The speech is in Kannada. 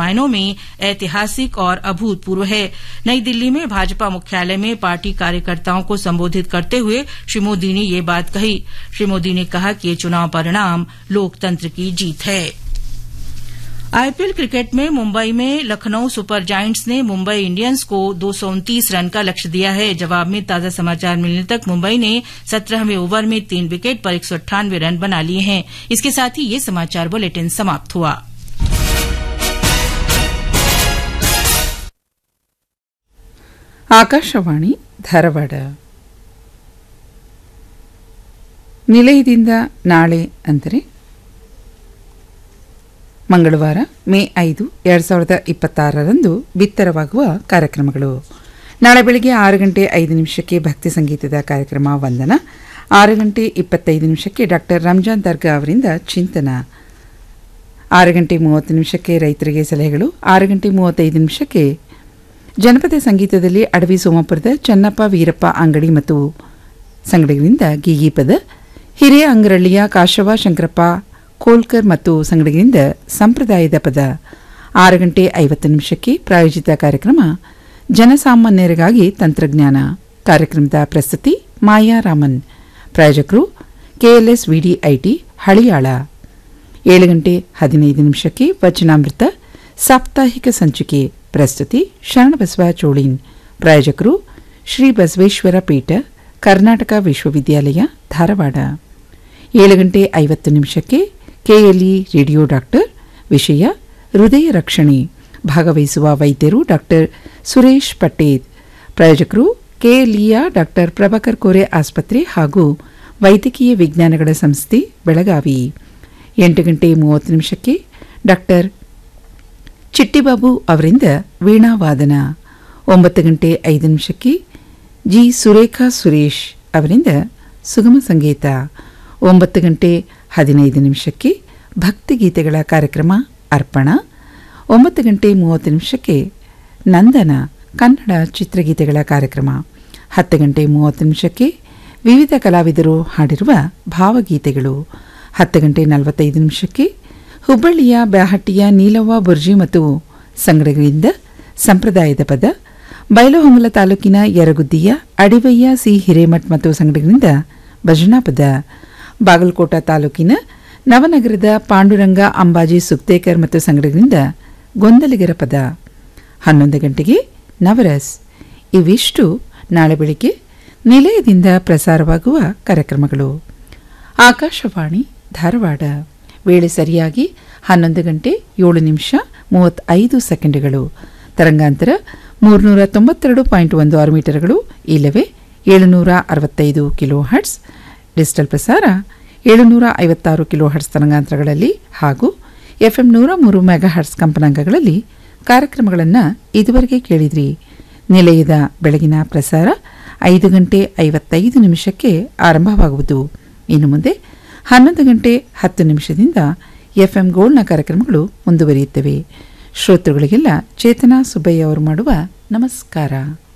मायनों में ऐतिहासिक और अभूतपूर्व है नई दिल्ली में भाजपा मुख्यालय में पार्टी कार्यकर्ताओं को संबोधित करते हुए श्री मोदी ने ये बात कही श्री मोदी ने कहा कि ये चुनाव परिणाम लोकतंत्र की जीत है आईपीएल क्रिकेट में मुंबई में लखनऊ सुपर जायंट्स ने मुंबई इंडियंस को दो रन का लक्ष्य दिया है जवाब में ताजा समाचार मिलने तक मुंबई ने सत्रहवें ओवर में तीन विकेट पर एक रन बना लिए हैं इसके साथ ही ये समाचार बुलेटिन समाप्त हुआ ಆಕಾಶವಾಣಿ ಧಾರವಾಡ ನಿಲಯದಿಂದ ನಾಳೆ ಅಂದರೆ ಮಂಗಳವಾರ ಮೇ ಐದು ಎರಡು ಸಾವಿರದ ಇಪ್ಪತ್ತಾರರಂದು ಬಿತ್ತರವಾಗುವ ಕಾರ್ಯಕ್ರಮಗಳು ನಾಳೆ ಬೆಳಗ್ಗೆ ಆರು ಗಂಟೆ ಐದು ನಿಮಿಷಕ್ಕೆ ಭಕ್ತಿ ಸಂಗೀತದ ಕಾರ್ಯಕ್ರಮ ವಂದನ ಆರು ಗಂಟೆ ಇಪ್ಪತ್ತೈದು ನಿಮಿಷಕ್ಕೆ ಡಾಕ್ಟರ್ ರಂಜಾನ್ ದರ್ಗಾ ಅವರಿಂದ ಚಿಂತನ ಆರು ಗಂಟೆ ಮೂವತ್ತು ನಿಮಿಷಕ್ಕೆ ರೈತರಿಗೆ ಸಲಹೆಗಳು ಆರು ಗಂಟೆ ಮೂವತ್ತೈದು ನಿಮಿಷಕ್ಕೆ ಜನಪದ ಸಂಗೀತದಲ್ಲಿ ಅಡವಿ ಸೋಮಪುರದ ಚನ್ನಪ್ಪ ವೀರಪ್ಪ ಅಂಗಡಿ ಮತ್ತು ಸಂಗಡಿಗರಿಂದ ಗೀಗೀಪದ ಹಿರಿಯ ಅಂಗರಳ್ಳಿಯ ಕಾಶವ ಶಂಕರಪ್ಪ ಕೋಲ್ಕರ್ ಮತ್ತು ಸಂಗಡಿಗರಿಂದ ಸಂಪ್ರದಾಯದ ಪದ ಆರು ಗಂಟೆ ಐವತ್ತು ನಿಮಿಷಕ್ಕೆ ಪ್ರಾಯೋಜಿತ ಕಾರ್ಯಕ್ರಮ ಜನಸಾಮಾನ್ಯರಿಗಾಗಿ ತಂತ್ರಜ್ಞಾನ ಕಾರ್ಯಕ್ರಮದ ಪ್ರಸ್ತುತಿ ಮಾಯಾ ರಾಮನ್ ಪ್ರಾಯೋಜಕರು ಕೆಎಲ್ಎಸ್ ವಿಡಿಐಟಿ ಹಳಿಯಾಳ ಏಳು ಗಂಟೆ ಹದಿನೈದು ನಿಮಿಷಕ್ಕೆ ವಚನಾಮೃತ ಸಾಪ್ತಾಹಿಕ ಸಂಚಿಕೆ ಪ್ರಸ್ತುತಿ ಶರಣಬಸವ ಚೋಳಿನ್ ಪ್ರಾಯೋಜಕರು ಶ್ರೀ ಬಸವೇಶ್ವರ ಪೀಠ ಕರ್ನಾಟಕ ವಿಶ್ವವಿದ್ಯಾಲಯ ಧಾರವಾಡ ಏಳು ಗಂಟೆ ಐವತ್ತು ನಿಮಿಷಕ್ಕೆ ಕೆಎಲ್ಇ ರೇಡಿಯೋ ಡಾಕ್ಟರ್ ವಿಷಯ ಹೃದಯ ರಕ್ಷಣೆ ಭಾಗವಹಿಸುವ ವೈದ್ಯರು ಡಾಕ್ಟರ್ ಸುರೇಶ್ ಪಟೇದ್ ಪ್ರಾಯೋಜಕರು ಕೆಎಲ್ಇಯ ಡಾಕ್ಟರ್ ಪ್ರಭಾಕರ್ ಕೋರೆ ಆಸ್ಪತ್ರೆ ಹಾಗೂ ವೈದ್ಯಕೀಯ ವಿಜ್ಞಾನಗಳ ಸಂಸ್ಥೆ ಬೆಳಗಾವಿ ಎಂಟು ಗಂಟೆ ಮೂವತ್ತು ನಿಮಿಷಕ್ಕೆ ಡಾಕ್ಟರ್ ಚಿಟ್ಟಿಬಾಬು ಅವರಿಂದ ವೀಣಾವಾದನ ಒಂಬತ್ತು ಗಂಟೆ ಐದು ನಿಮಿಷಕ್ಕೆ ಜಿ ಸುರೇಖಾ ಸುರೇಶ್ ಅವರಿಂದ ಸುಗಮ ಸಂಗೀತ ಒಂಬತ್ತು ಗಂಟೆ ಹದಿನೈದು ನಿಮಿಷಕ್ಕೆ ಭಕ್ತಿಗೀತೆಗಳ ಕಾರ್ಯಕ್ರಮ ಅರ್ಪಣ ಒಂಬತ್ತು ಗಂಟೆ ಮೂವತ್ತು ನಿಮಿಷಕ್ಕೆ ನಂದನ ಕನ್ನಡ ಚಿತ್ರಗೀತೆಗಳ ಕಾರ್ಯಕ್ರಮ ಹತ್ತು ಗಂಟೆ ಮೂವತ್ತು ನಿಮಿಷಕ್ಕೆ ವಿವಿಧ ಕಲಾವಿದರು ಹಾಡಿರುವ ಭಾವಗೀತೆಗಳು ಹತ್ತು ಗಂಟೆ ನಲವತ್ತೈದು ನಿಮಿಷಕ್ಕೆ ಹುಬ್ಬಳ್ಳಿಯ ಬ್ಯಾಹಟ್ಟಿಯ ನೀಲವ್ವ ಬುರ್ಜಿ ಮತ್ತು ಸಂಗಡಗಳಿಂದ ಸಂಪ್ರದಾಯದ ಪದ ಬೈಲಹೊಂಗಲ ತಾಲೂಕಿನ ಯರಗುದ್ದಿಯ ಅಡಿವಯ್ಯ ಸಿ ಹಿರೇಮಠ್ ಮತ್ತು ಸಂಗಡಗಳಿಂದ ಭಜನಾ ಪದ ಬಾಗಲಕೋಟ ತಾಲೂಕಿನ ನವನಗರದ ಪಾಂಡುರಂಗ ಅಂಬಾಜಿ ಸುಕ್ತೇಕರ್ ಮತ್ತು ಸಂಗಡಗಳಿಂದ ಗೊಂದಲಿಗರ ಪದ ಹನ್ನೊಂದು ಗಂಟೆಗೆ ನವರಸ್ ಇವಿಷ್ಟು ನಾಳೆ ಬೆಳಿಗ್ಗೆ ನಿಲಯದಿಂದ ಪ್ರಸಾರವಾಗುವ ಕಾರ್ಯಕ್ರಮಗಳು ಆಕಾಶವಾಣಿ ಧಾರವಾಡ ವೇಳೆ ಸರಿಯಾಗಿ ಹನ್ನೊಂದು ಗಂಟೆ ಏಳು ನಿಮಿಷ ಮೂವತ್ತೈದು ಸೆಕೆಂಡ್ಗಳು ತರಂಗಾಂತರ ಮೂರುನೂರ ತೊಂಬತ್ತೆರಡು ಪಾಯಿಂಟ್ ಒಂದು ಆರು ಮೀಟರ್ಗಳು ಇಲ್ಲವೇ ಏಳುನೂರ ಅರವತ್ತೈದು ಕಿಲೋ ಹರ್ಟ್ಸ್ ಡಿಜಿಟಲ್ ಪ್ರಸಾರ ಏಳುನೂರ ಐವತ್ತಾರು ಕಿಲೋ ಹರ್ಟ್ಸ್ ತರಂಗಾಂತರಗಳಲ್ಲಿ ಹಾಗೂ ಎಫ್ಎಂ ನೂರ ಮೂರು ಮೆಗಾ ಹರ್ಟ್ಸ್ ಕಂಪನಾಂಕಗಳಲ್ಲಿ ಕಾರ್ಯಕ್ರಮಗಳನ್ನು ಇದುವರೆಗೆ ಕೇಳಿದ್ರಿ ನಿಲಯದ ಬೆಳಗಿನ ಪ್ರಸಾರ ಐದು ಗಂಟೆ ಐವತ್ತೈದು ನಿಮಿಷಕ್ಕೆ ಆರಂಭವಾಗುವುದು ಇನ್ನು ಮುಂದೆ ಹನ್ನೊಂದು ಗಂಟೆ ಹತ್ತು ನಿಮಿಷದಿಂದ ಎಫ್ಎಂ ಗೋಲ್ಡ್ನ ಕಾರ್ಯಕ್ರಮಗಳು ಮುಂದುವರಿಯುತ್ತವೆ ಶ್ರೋತೃಗಳಿಗೆಲ್ಲ ಚೇತನಾ ಸುಬ್ಬಯ್ಯ ಅವರು ಮಾಡುವ ನಮಸ್ಕಾರ